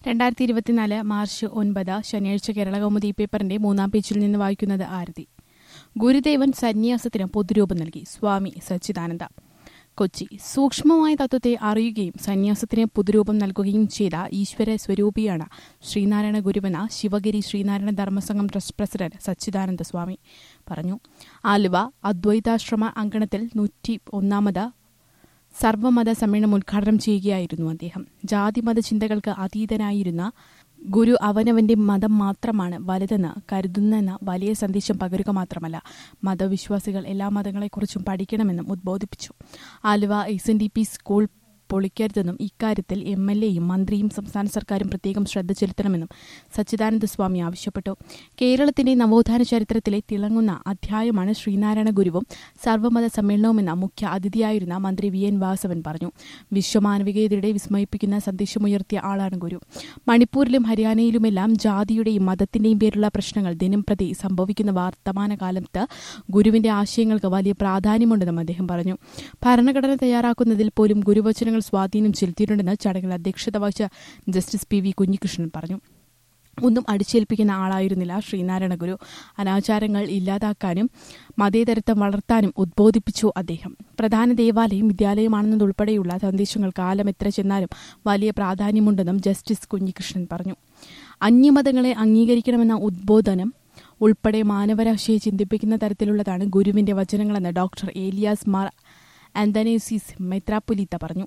രണ്ടായിരത്തി ഇരുപത്തിനാല് മാർച്ച് ഒൻപത് ശനിയാഴ്ച കേരളകൗമുദി പേപ്പറിന്റെ മൂന്നാം പേജിൽ നിന്ന് വായിക്കുന്നത് ആരതി ഗുരുദേവൻ സന്യാസത്തിന് പൊതുരൂപം നൽകി സ്വാമി സച്ചിദാനന്ദ കൊച്ചി സൂക്ഷ്മമായ തത്വത്തെ അറിയുകയും സന്യാസത്തിന് പൊതുരൂപം നൽകുകയും ചെയ്ത ഈശ്വര സ്വരൂപിയാണ് ശ്രീനാരായണ ഗുരുവെന്ന ശിവഗിരി ശ്രീനാരായണ ധർമ്മസംഘം ട്രസ്റ്റ് പ്രസിഡന്റ് സച്ചിദാനന്ദ സ്വാമി പറഞ്ഞു ആലുവ അദ്വൈതാശ്രമ അങ്കണത്തിൽ നൂറ്റി ഒന്നാമത് സർവമത സമ്മേളനം ഉദ്ഘാടനം ചെയ്യുകയായിരുന്നു അദ്ദേഹം ജാതിമത ചിന്തകൾക്ക് അതീതനായിരുന്ന ഗുരു അവനവന്റെ മതം മാത്രമാണ് വലുതെന്ന് കരുതുന്നെന്ന വലിയ സന്ദേശം പകരുക മാത്രമല്ല മതവിശ്വാസികൾ എല്ലാ മതങ്ങളെക്കുറിച്ചും പഠിക്കണമെന്നും ഉദ്ബോധിപ്പിച്ചു Aluva S N D P school പൊളിക്കരുതെന്നും ഇക്കാര്യത്തിൽ എം എൽ എയും മന്ത്രിയും സംസ്ഥാന സർക്കാരും പ്രത്യേകം ശ്രദ്ധ ചെലുത്തണമെന്നും സച്ചിദാനന്ദ സ്വാമി ആവശ്യപ്പെട്ടു കേരളത്തിന്റെ നവോത്ഥാന ചരിത്രത്തിലെ തിളങ്ങുന്ന അധ്യായമാണ് ശ്രീനാരായണ ഗുരുവും സർവ്വമത സമ്മേളനവുമെന്ന മുഖ്യ അതിഥിയായിരുന്ന മന്ത്രി വി എൻ വാസവൻ പറഞ്ഞു വിശ്വമാനവികതയുടെ വിസ്മയിപ്പിക്കുന്ന സന്ദേശമുയർത്തിയ ആളാണ് ഗുരു മണിപ്പൂരിലും ഹരിയാനയിലുമെല്ലാം ജാതിയുടെയും മതത്തിന്റെയും പേരിലുള്ള പ്രശ്നങ്ങൾ ദിനംപ്രതി സംഭവിക്കുന്ന വർത്തമാനകാലത്ത് ഗുരുവിന്റെ ആശയങ്ങൾക്ക് വലിയ പ്രാധാന്യമുണ്ടെന്നും അദ്ദേഹം പറഞ്ഞു ഭരണഘടന തയ്യാറാക്കുന്നതിൽ പോലും ഗുരുവചനങ്ങൾ സ്വാധീനം ചെലുത്തിയിട്ടുണ്ടെന്ന് ചടങ്ങിൽ അധ്യക്ഷത വഹിച്ച ജസ്റ്റിസ് പി വി കുഞ്ഞികൃഷ്ണൻ പറഞ്ഞു ഒന്നും അടിച്ചേൽപ്പിക്കുന്ന ആളായിരുന്നില്ല ശ്രീനാരായണ ഗുരു അനാചാരങ്ങൾ ഇല്ലാതാക്കാനും മതേതരത്വം വളർത്താനും ഉദ്ബോധിപ്പിച്ചു അദ്ദേഹം പ്രധാന ദേവാലയം വിദ്യാലയമാണെന്നതുൾപ്പെടെയുള്ള സന്ദേശങ്ങൾ കാലം എത്ര ചെന്നാലും വലിയ പ്രാധാന്യമുണ്ടെന്നും ജസ്റ്റിസ് കുഞ്ഞികൃഷ്ണൻ പറഞ്ഞു അന്യമതങ്ങളെ അംഗീകരിക്കണമെന്ന ഉദ്ബോധനം ഉൾപ്പെടെ മാനവരാശിയെ ചിന്തിപ്പിക്കുന്ന തരത്തിലുള്ളതാണ് ഗുരുവിന്റെ വചനങ്ങളെന്ന് ഡോക്ടർ ഏലിയാസ് മാർ ആന്തനേസിസ് മെത്രാപ്പൊലീത്ത പറഞ്ഞു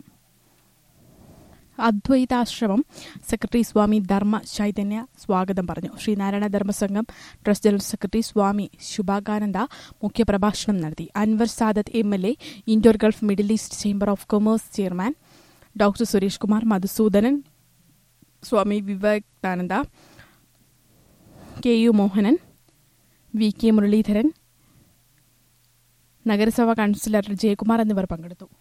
അദ്വൈതാശ്രമം സെക്രട്ടറി സ്വാമി ധർമ്മ ചൈതന്യ സ്വാഗതം പറഞ്ഞു Sreenarayana Dharmasangham trust general secretary Swami Shubhakananda മുഖ്യപ്രഭാഷണം നടത്തി Anwar Sadath M L A Indo Gulf Middle East chamber of commerce chairman doctor Suresh Kumar Madhusoodanan Swami Vivekananda K U Mohanan V K Muraleedharan നഗരസഭാ കൌൺസിലർ ജയകുമാർ എന്നിവർ പങ്കെടുത്തു